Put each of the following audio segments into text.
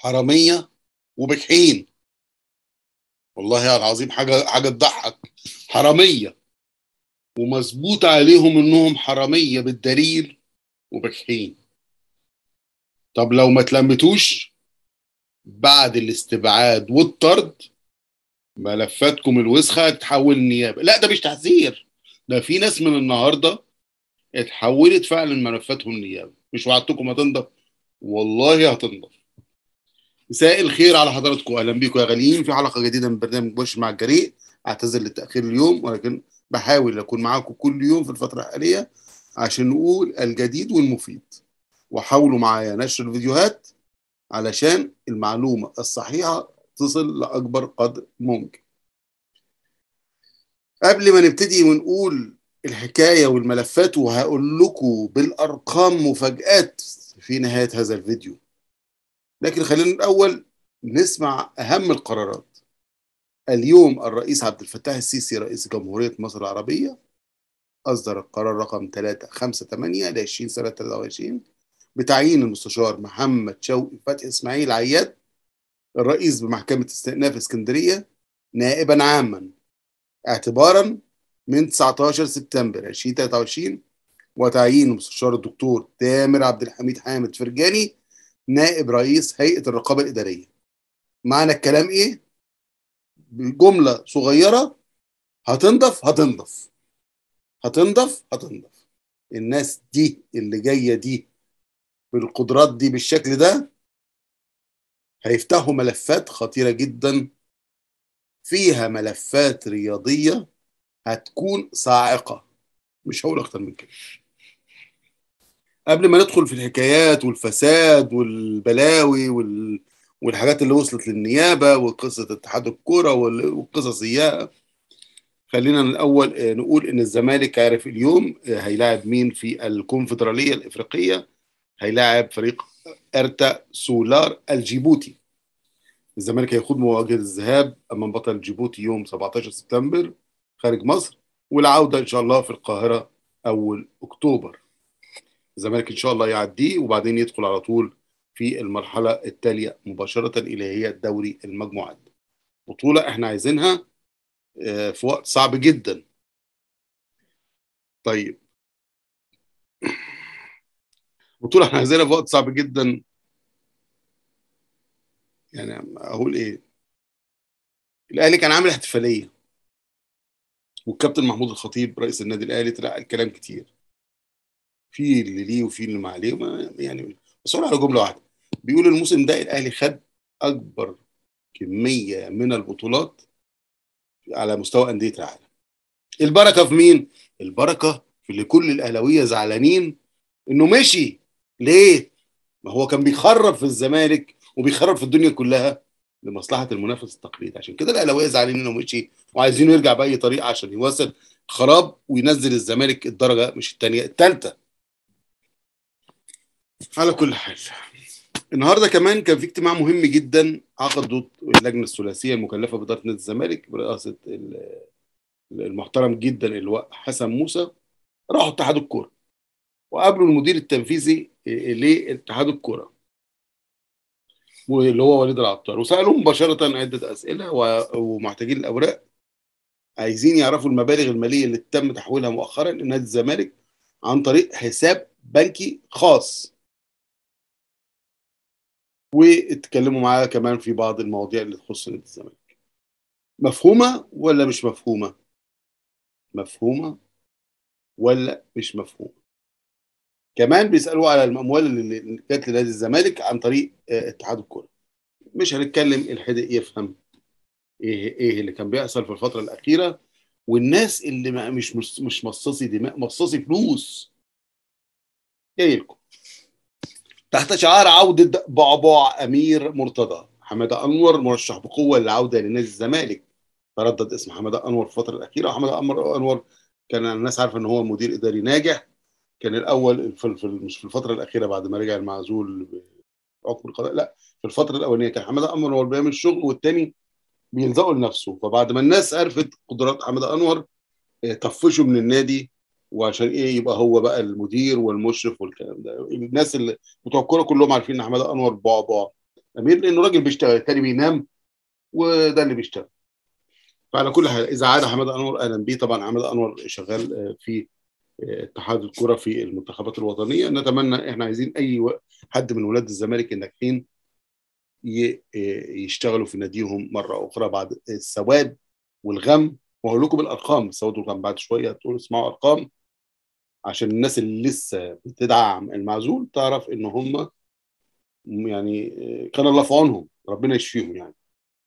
حراميه وبجحين والله العظيم حاجه حاجه تضحك حراميه ومظبوط عليهم انهم حراميه بالدليل وبجحين طب لو ما تلمتوش بعد الاستبعاد والطرد ملفاتكم الوسخه تتحول النيابه لا ده مش تحذير ده في ناس من النهارده اتحولت فعلا ملفاتهم النيابه مش وعدتكم هتنضف والله هتنضف مساء الخير على حضراتكم اهلا بيكم يا غاليين في حلقه جديده من برنامج بوش مع الجريء اعتذر للتاخير اليوم ولكن بحاول اكون معاكم كل يوم في الفتره الحاليه عشان نقول الجديد والمفيد وحاولوا معايا نشر الفيديوهات علشان المعلومه الصحيحه تصل لاكبر قدر ممكن قبل ما نبتدي ونقول الحكايه والملفات وهقول لكم بالارقام مفاجات في نهايه هذا الفيديو لكن خلينا الأول نسمع أهم القرارات اليوم الرئيس عبد الفتاح السيسي رئيس جمهورية مصر العربية أصدر القرار رقم 358 ل 20 سنة 23 بتعيين المستشار محمد شوقي فتحي إسماعيل عياد الرئيس بمحكمة استئناف اسكندرية نائبا عاما اعتبارا من 19 سبتمبر 2023 وتعيين المستشار الدكتور تامر عبد الحميد حامد فرجاني نائب رئيس هيئة الرقابة الإدارية معنى الكلام إيه؟ بجملة صغيرة هتنضف هتنضف هتنضف هتنضف الناس دي اللي جاية دي بالقدرات دي بالشكل ده هيفتحوا ملفات خطيرة جدا فيها ملفات رياضية هتكون صاعقة مش هقول أكتر من كده قبل ما ندخل في الحكايات والفساد والبلاوي وال... والحاجات اللي وصلت للنيابه وقصه اتحاد الكوره والقصص اياها خلينا الاول نقول ان الزمالك عارف اليوم هيلاعب مين في الكونفدراليه الافريقيه هيلاعب فريق ارتا سولار الجيبوتي الزمالك هيخوض مواجهه الذهاب امام بطل جيبوتي يوم 17 سبتمبر خارج مصر والعوده ان شاء الله في القاهره اول اكتوبر الزمالك ان شاء الله يعديه وبعدين يدخل على طول في المرحله التاليه مباشره الى هي الدوري المجموعات بطوله احنا عايزينها في وقت صعب جدا طيب بطوله احنا عايزينها في وقت صعب جدا يعني اقول ايه الاهلي كان عامل احتفاليه والكابتن محمود الخطيب رئيس النادي الاهلي طلع الكلام كتير في اللي ليه وفي اللي ما عليه يعني بس على جمله واحده بيقول الموسم ده الاهلي خد اكبر كميه من البطولات على مستوى انديه العالم البركه في مين البركه في اللي كل الاهلاويه زعلانين انه مشي ليه ما هو كان بيخرب في الزمالك وبيخرب في الدنيا كلها لمصلحه المنافس التقليدي عشان كده الاهلاويه زعلانين انه مشي وعايزينه يرجع باي طريقه عشان يواصل خراب وينزل الزمالك الدرجه مش الثانيه الثالثه على كل حال النهارده كمان كان في اجتماع مهم جدا عقده اللجنه الثلاثيه المكلفه باداره نادي الزمالك برئاسه المحترم جدا اللواء حسن موسى راحوا اتحاد الكوره وقابلوا المدير التنفيذي لاتحاد الكوره واللي هو وليد العطار وسالوه مباشره عده اسئله ومحتاجين الاوراق عايزين يعرفوا المبالغ الماليه اللي تم تحويلها مؤخرا لنادي الزمالك عن طريق حساب بنكي خاص واتكلموا معاه كمان في بعض المواضيع اللي تخص نادي الزمالك مفهومه ولا مش مفهومه مفهومه ولا مش مفهومه كمان بيسالوه على الاموال اللي جت لنادي الزمالك عن طريق اتحاد الكوره مش هنتكلم الحدق يفهم ايه ايه اللي كان بيحصل في الفتره الاخيره والناس اللي مش مش مصاصي دماء مصاصي فلوس جاي لكم تحت شعار عودة بعبع أمير مرتضى حمادة أنور مرشح بقوة للعودة لنادي الزمالك تردد اسم حمادة أنور في الفترة الأخيرة وحمادة أنور كان الناس عارفة إن هو مدير إداري ناجح كان الأول في, في مش في الفترة الأخيرة بعد ما رجع المعزول بحكم القضاء لا في الفترة الأولانية كان حمادة أنور هو اللي بيعمل الشغل والتاني بيلزقوا لنفسه فبعد ما الناس عرفت قدرات حمادة أنور طفشوا من النادي وعشان ايه يبقى هو بقى المدير والمشرف والكلام ده الناس اللي بتوع الكوره كلهم عارفين ان حماده انور بعبع امير لانه راجل بيشتغل التاني بينام وده اللي بيشتغل فعلى كل حال اذا عاد حماد انور اهلا بيه طبعا حماد انور شغال في اتحاد الكره في المنتخبات الوطنيه نتمنى احنا عايزين اي حد من ولاد الزمالك الناجحين يشتغلوا في ناديهم مره اخرى بعد السواد والغم وهقول لكم بالارقام السواد والغم بعد شويه تقولوا اسمعوا ارقام عشان الناس اللي لسه بتدعم المعزول تعرف ان هم يعني كان الله في عونهم ربنا يشفيهم يعني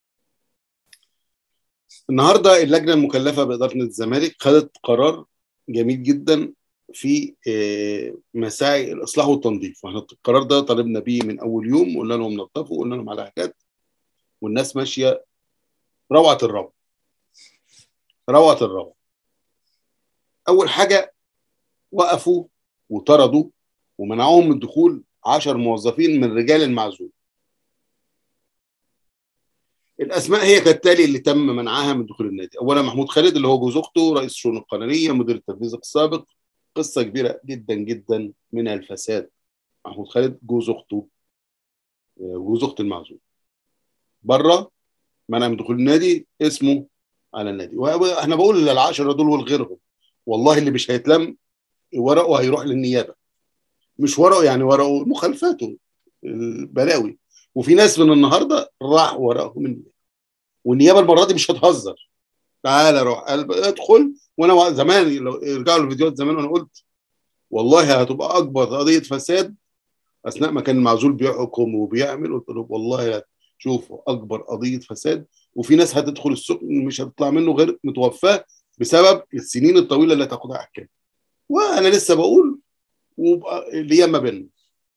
النهارده اللجنه المكلفه باداره نادي الزمالك خدت قرار جميل جدا في مساعي الاصلاح والتنظيف واحنا القرار ده طالبنا بيه من اول يوم قلنا لهم نظفوا قلنا لهم على حاجات والناس ماشيه روعه الروعه روعه الروعه اول حاجه وقفوا وطردوا ومنعوهم من الدخول 10 موظفين من رجال المعزول الاسماء هي كالتالي اللي تم منعها من دخول النادي اولا محمود خالد اللي هو جوز اخته رئيس الشؤون القانونيه مدير التنفيذ السابق قصه كبيره جدا جدا من الفساد محمود خالد جوز اخته جوز اخت المعزول بره منع من دخول النادي اسمه على النادي وانا بقول للعشره دول والغيرهم والله اللي مش هيتلم ورقه هيروح للنيابه مش ورقه يعني ورقه مخالفاته البلاوي وفي ناس من النهارده راح ورقهم النيابه والنيابه المره دي مش هتهزر تعالى روح ادخل وانا زمان لو ارجعوا للفيديوهات زمان وانا قلت والله هتبقى اكبر قضيه فساد اثناء ما كان المعزول بيحكم وبيعمل قلت له والله شوفوا اكبر قضيه فساد وفي ناس هتدخل السجن مش هتطلع منه غير متوفاه بسبب السنين الطويله اللي هتاخدها احكام وانا لسه بقول ليا ما بيننا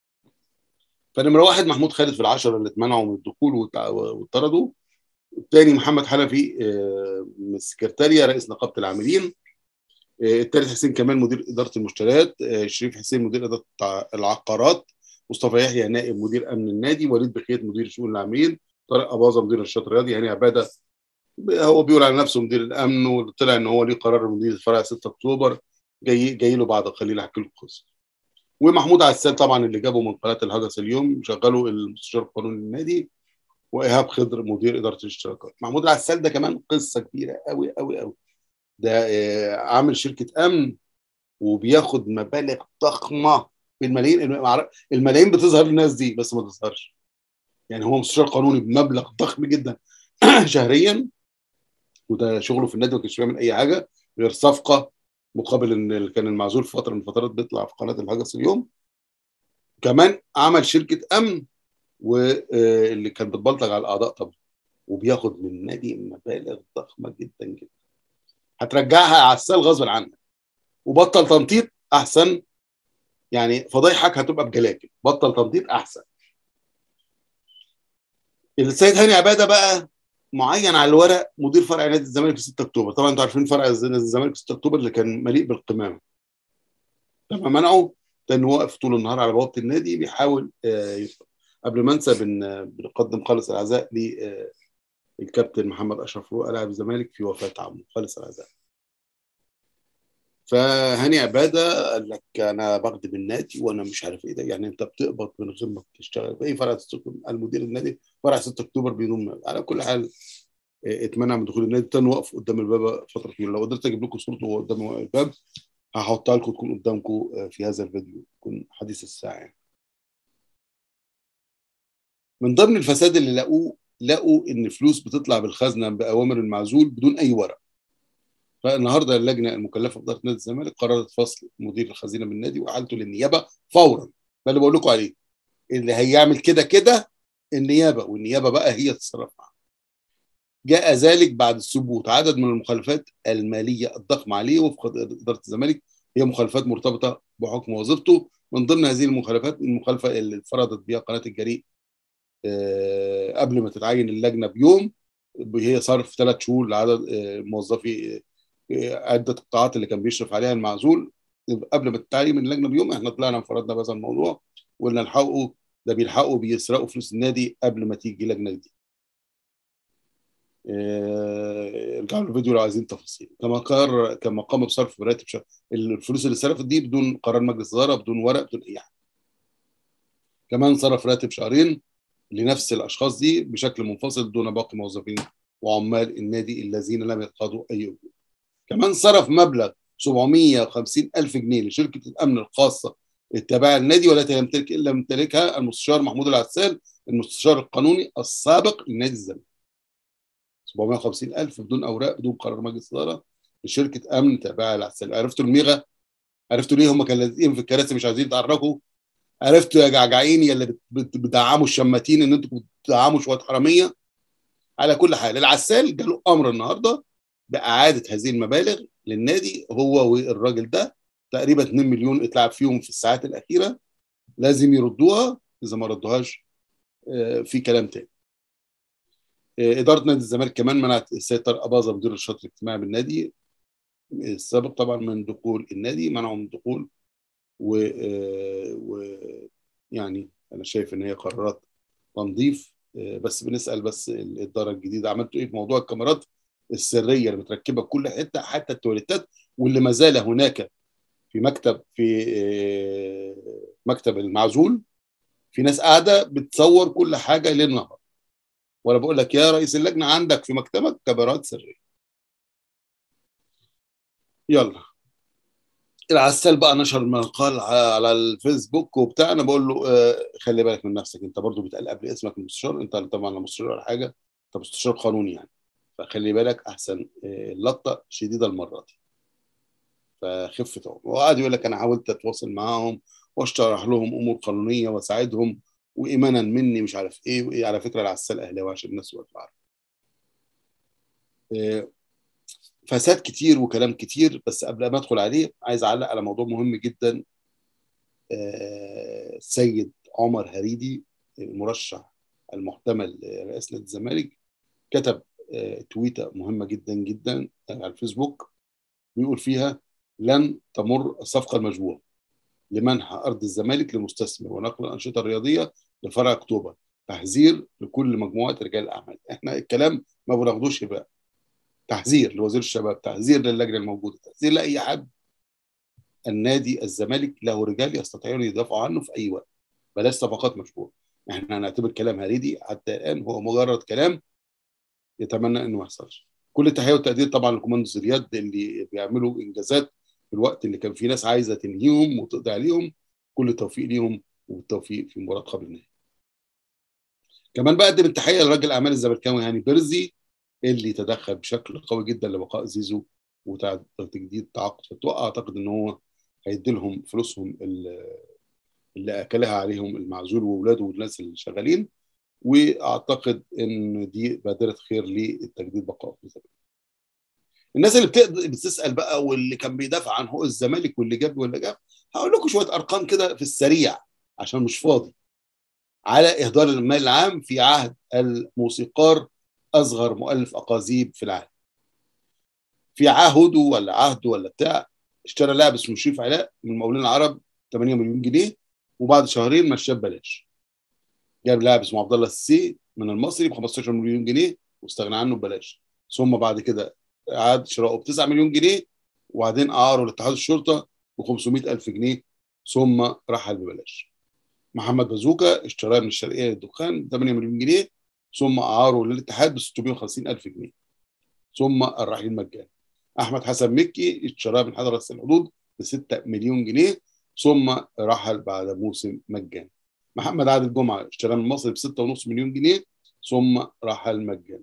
فنمره واحد محمود خالد في العشره اللي اتمنعوا من الدخول واتطردوا الثاني محمد حنفي من السكرتاريه رئيس نقابه العاملين الثالث حسين كمال مدير اداره المشتريات شريف حسين مدير اداره العقارات مصطفى يحيى نائب مدير امن النادي وليد بخيت مدير شؤون العاملين طارق اباظه مدير النشاط الرياضي هاني عباده هو بيقول على نفسه مدير الامن وطلع ان هو ليه قرار مدير فرع 6 اكتوبر جاي جاي له بعد قليل احكي لكم القصه ومحمود عسال طبعا اللي جابه من قناه الهجس اليوم شغله المستشار القانوني للنادي وايهاب خضر مدير اداره الاشتراكات محمود العسال ده كمان قصه كبيره قوي قوي قوي ده عامل شركه امن وبياخد مبالغ ضخمه بالملايين الملايين بتظهر للناس دي بس ما تظهرش يعني هو مستشار قانوني بمبلغ ضخم جدا شهريا وده شغله في النادي ما كانش بيعمل اي حاجه غير صفقه مقابل ان كان المعزول في فتره من الفترات بيطلع في قناه الهجس اليوم كمان عمل شركه امن واللي كان بتبلطج على الاعضاء طبعا وبياخد من النادي مبالغ ضخمه جدا جدا هترجعها عسال غصب عنك وبطل تنطيط احسن يعني فضايحك هتبقى بجلاجل بطل تنطيط احسن السيد هاني عباده بقى معين على الورق مدير فرع نادي الزمالك في 6 اكتوبر طبعا انتوا عارفين فرع نادي الزمالك في 6 اكتوبر اللي كان مليء بالقمامه لما منعه لانه واقف طول النهار على بوابه النادي بيحاول يدخل قبل ما انسى بن... بنقدم خالص العزاء للكابتن محمد اشرف رؤى لاعب الزمالك في وفاه عمه خالص العزاء فهاني عباده قال لك انا بخدم النادي وانا مش عارف ايه ده يعني انت بتقبض من غير ما تشتغل في اي فرع المدير النادي فرع 6 اكتوبر بدون على كل حال اتمنع من دخول النادي تاني وقف قدام الباب فتره طويله لو قدرت اجيب لكم صورته وهو قدام الباب هحطها لكم تكون قدامكم في هذا الفيديو يكون حديث الساعه يعني. من ضمن الفساد اللي لقوه لقوا ان فلوس بتطلع بالخزنه باوامر المعزول بدون اي ورق فالنهارده اللجنه المكلفه باداره نادي الزمالك قررت فصل مدير الخزينه من النادي واحالته للنيابه فورا ده اللي بقول لكم عليه اللي هيعمل كده كده النيابه والنيابه بقى هي تتصرف معاه جاء ذلك بعد ثبوت عدد من المخالفات الماليه الضخمه عليه وفق اداره الزمالك هي مخالفات مرتبطه بحكم وظيفته من ضمن هذه المخالفات المخالفه اللي فرضت بها قناه الجريء قبل ما تتعين اللجنه بيوم هي صرف ثلاث شهور لعدد موظفي عده القطاعات اللي كان بيشرف عليها المعزول قبل ما تتعين من اللجنه بيوم احنا طلعنا انفردنا بهذا الموضوع وقلنا الحقوا ده بيلحقوا بيسرقوا فلوس النادي قبل ما تيجي لجنه جديده. ارجعوا للفيديو لو عايزين تفاصيل كما قرر كما قام بصرف راتب شهر الفلوس اللي صرفت دي بدون قرار مجلس اداره بدون ورق بدون اي حاجه. كمان صرف راتب شهرين لنفس الاشخاص دي بشكل منفصل دون باقي موظفين وعمال النادي الذين لم يقضوا اي اجور. كمان صرف مبلغ 750 الف جنيه لشركه الامن الخاصه التابعه للنادي والتي يمتلك الا يمتلكها المستشار محمود العسال المستشار القانوني السابق لنادي الزمالك. 750 الف بدون اوراق بدون قرار مجلس اداره لشركه امن تابعه للعسال عرفتوا الميغه عرفتوا ليه هم كانوا لازقين في الكراسي مش عايزين يتحركوا عرفتوا يا جعجعين يا اللي بتدعموا الشماتين ان انتوا بتدعموا شويه حراميه على كل حال العسال جاله امر النهارده باعاده هذه المبالغ للنادي هو والراجل ده تقريبا 2 مليون اتلعب فيهم في الساعات الاخيره لازم يردوها اذا ما ردوهاش في كلام تاني اداره نادي الزمالك كمان منعت السيد طارق اباظه مدير الشاطئ الاجتماعي بالنادي السابق طبعا من دخول النادي منعه من الدخول و, و يعني انا شايف ان هي قرارات تنظيف بس بنسال بس الاداره الجديده عملتوا ايه في موضوع الكاميرات السريه اللي متركبه في كل حته حتى التواليتات واللي ما زال هناك في مكتب في مكتب المعزول في ناس قاعده بتصور كل حاجه ليل نهار وانا بقول لك يا رئيس اللجنه عندك في مكتبك كاميرات سريه يلا العسال بقى نشر مقال على الفيسبوك وبتاع انا بقول له آه خلي بالك من نفسك انت برضو بيتقال قبل اسمك المستشار انت طبعا لا مستشار ولا حاجه انت مستشار قانوني يعني فخلي بالك احسن آه اللقطه شديده المره دي فخف طبعا وقعد يقول لك انا حاولت اتواصل معاهم واشرح لهم امور قانونيه واساعدهم وايمانا مني مش عارف ايه وايه على فكره العسال اهلاوي عشان الناس تبقى عارفه آه فساد كتير وكلام كتير بس قبل ما ادخل عليه عايز اعلق على موضوع مهم جدا السيد عمر هريدي المرشح المحتمل لرئاسه نادي الزمالك كتب تويته مهمه جدا جدا على الفيسبوك بيقول فيها لن تمر الصفقه المشبوهه لمنح ارض الزمالك للمستثمر ونقل الانشطه الرياضيه لفرع اكتوبر تحذير لكل مجموعه رجال الاعمال احنا الكلام ما بناخدوش بقى تحذير لوزير الشباب تحذير للجنه الموجوده تحذير لاي حد النادي الزمالك له رجال يستطيعون يدافعوا عنه في اي وقت بلاش صفقات مشهوره احنا هنعتبر كلام هريدي حتى الان هو مجرد كلام يتمنى انه ما يحصلش كل التحيه والتقدير طبعا لكوماندوز اليد اللي بيعملوا انجازات في الوقت اللي كان في ناس عايزه تنهيهم وتقضي عليهم كل التوفيق ليهم والتوفيق في مباراه قبل النهائي كمان بقدم التحيه لراجل اعمال الزملكاوي هاني بيرزي اللي تدخل بشكل قوي جدا لبقاء زيزو وتجديد التعاقد فتوقع اعتقد ان هو هيدي لهم فلوسهم اللي اكلها عليهم المعزول واولاده والناس اللي شغالين واعتقد ان دي بادره خير للتجديد بقاء الزمالك. الناس اللي بتقدر بتسال بقى واللي كان بيدافع عن حقوق الزمالك واللي جاب واللي جاب هقول لكم شويه ارقام كده في السريع عشان مش فاضي على اهدار المال العام في عهد الموسيقار اصغر مؤلف اقاذيب في العالم في عهده ولا عهده ولا بتاع اشترى لاعب اسمه شريف علاء من المقاولين العرب 8 مليون جنيه وبعد شهرين مشاه ببلاش جاب لاعب اسمه عبد الله السي من المصري ب 15 مليون جنيه واستغنى عنه ببلاش ثم بعد كده عاد شراؤه ب 9 مليون جنيه وبعدين اعاره لاتحاد الشرطه ب 500 الف جنيه ثم رحل ببلاش محمد بازوكا اشتراه من الشرقيه للدخان ب 8 مليون جنيه ثم اعاره للاتحاد ب 650 الف جنيه ثم الرحيل مجانا احمد حسن مكي اشتراه من حضره الحدود ب 6 مليون جنيه ثم رحل بعد موسم مجانا محمد عادل جمعه اشتراه من مصر ب 6.5 مليون جنيه ثم رحل مجانا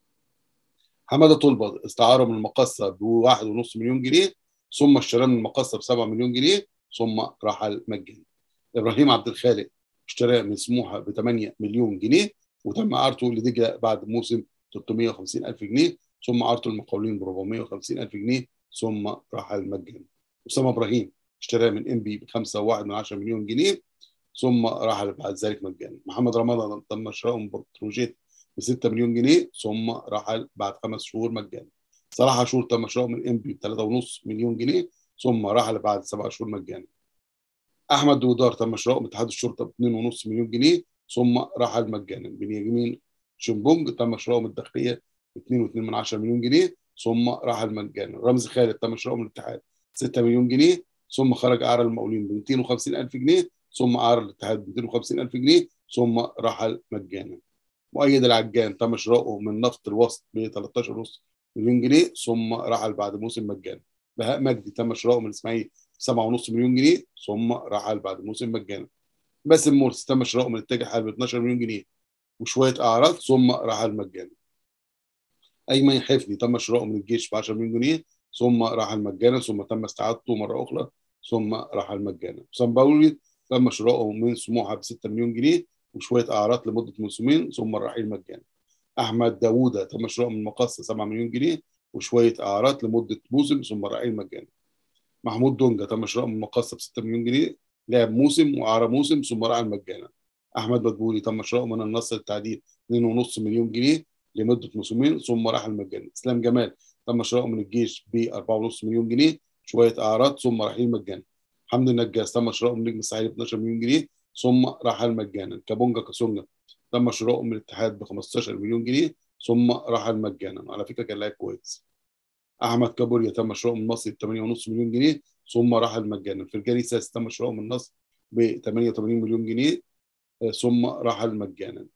حماده طلبه استعاره من المقصه ب 1.5 مليون جنيه ثم اشتراه من المقصه ب 7 مليون جنيه ثم رحل مجانا ابراهيم عبد الخالق اشتراه من سموحه ب 8 مليون جنيه وتم اعارته لدجله بعد موسم 350 الف جنيه ثم اعارته المقاولين ب 450 الف جنيه ثم رحل مجانا اسامه ابراهيم اشتراه من ام بي ب 5.1 مليون جنيه ثم رحل بعد ذلك مجانا محمد رمضان تم شراؤه من بتروجيت ب 6 مليون جنيه ثم رحل بعد خمس شهور مجانا صلاح عاشور تم شراؤه من ام بي ب 3.5 مليون جنيه ثم رحل بعد سبع شهور مجانا احمد دودار تم شراؤه من اتحاد الشرطه ب 2.5 مليون جنيه ثم رحل مجانا بنيامين شمبونج تم شراؤه من الداخليه ب 2.2 مليون جنيه ثم رحل مجانا رمزي خالد تم شراؤه من الاتحاد 6 مليون جنيه ثم خرج اعاره المقاولين ب 250 الف جنيه ثم اعار الاتحاد ب 250 الف جنيه ثم رحل مجانا مؤيد العجان تم شراؤه من نفط الوسط ب 13.5 مليون جنيه ثم رحل بعد موسم مجانا بهاء مجدي تم شراؤه من الاسماعيلي 7.5 مليون جنيه ثم رحل بعد موسم مجانا باسم مرسي تم شراؤه من التاجر حال ب 12 مليون جنيه وشويه اعراض ثم رحل مجانا ايمن حفني تم شراؤه من الجيش ب 10 مليون جنيه ثم رحل مجانا ثم تم استعادته مره اخرى ثم رحل مجانا حسام باولي تم شراؤه من سموحه ب 6 مليون جنيه وشويه اعراض لمده موسمين ثم الرحيل مجانا احمد داوودة تم شراؤه من مقصه 7 مليون جنيه وشويه اعراض لمده موسم ثم الرحيل مجانا محمود دونجا تم شراؤه من مقصه ب 6 مليون جنيه لعب موسم واعاره موسم ثم رحل مجانا احمد مدبولي تم شراؤه من النصر التعديل 2.5 مليون جنيه لمده موسمين ثم رحل مجانا اسلام جمال تم شراؤه من الجيش ب 4.5 مليون جنيه شويه اعراض ثم رحيل مجانا حمدي النجاس تم شراؤه من نجم الساحلي ب 12 مليون جنيه ثم رحل مجانا كابونجا كاسونجا تم شراؤه من الاتحاد ب 15 مليون جنيه ثم رحل مجانا على فكره كان لاعب كويس احمد كابوريا تم شراؤه من مصر ب 8.5 مليون جنيه ثم رحل مجانا فرجاني ساس تم شراؤه من النصر ب 88 مليون جنيه ثم رحل مجانا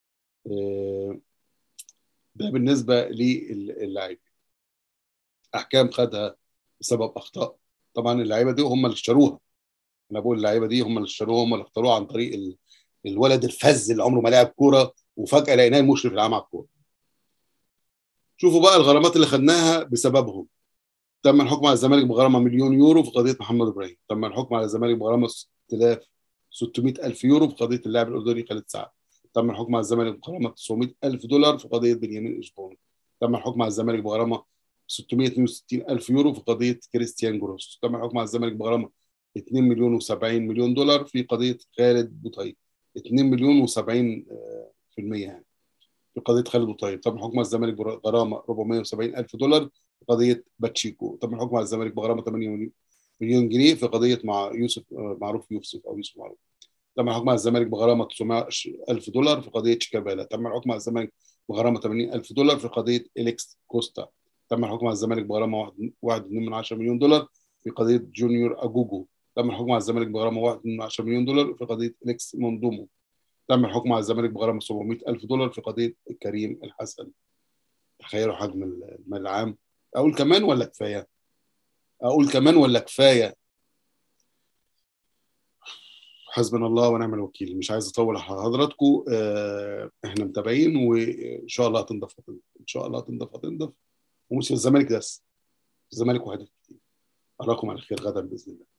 ده بالنسبه للاعب احكام خدها بسبب اخطاء طبعا اللعيبه دي هم اللي اشتروها انا بقول اللعيبه دي هم اللي اشتروها هم اللي اختاروها عن طريق الولد الفز اللي عمره ما لعب كوره وفجاه لقيناه المشرف العام على الكوره شوفوا بقى الغرامات اللي خدناها بسببهم تم الحكم على الزمالك بغرامه مليون يورو في قضيه محمد ابراهيم تم الحكم على الزمالك بغرامه 6600 الف يورو في قضيه اللاعب الاردني خالد سعد تم الحكم على الزمالك بغرامه 900 الف دولار في قضيه بنيامين اشبون تم الحكم على الزمالك بغرامه 662 الف يورو في قضيه كريستيان جروس تم الحكم على الزمالك بغرامه 2 مليون و70 مليون دولار في قضيه خالد بوطيب 2 مليون و70 في المية يعني في قضيه خالد بوطيب تم الحكم على الزمالك بغرامه 470 الف دولار في قضيه باتشيكو تم الحكم على الزمالك بغرامه 8 مليون جنيه في قضيه مع يوسف معروف يوسف او يوسف معروف تم الحكم على الزمالك بغرامه 900 الف دولار في قضيه شيكابالا تم الحكم على الزمالك بغرامه 80 الف دولار في قضيه اليكس كوستا تم الحكم على الزمالك بغرامه 1.2 مليون دولار في قضيه جونيور اجوجو تم الحكم على الزمالك بغرامه 1.10 مليون دولار في قضيه اليكس موندومو تم الحكم على الزمالك بغرامه 700 الف دولار في قضيه كريم الحسن تخيلوا حجم المال العام اقول كمان ولا كفايه اقول كمان ولا كفايه حسبنا الله ونعم الوكيل مش عايز اطول على حضراتكم احنا متابعين وان شاء الله هتنضف هتنضف ان شاء الله هتنضف هتنضف ومش في الزمالك بس الزمالك وهدف كتير اراكم على خير غدا باذن الله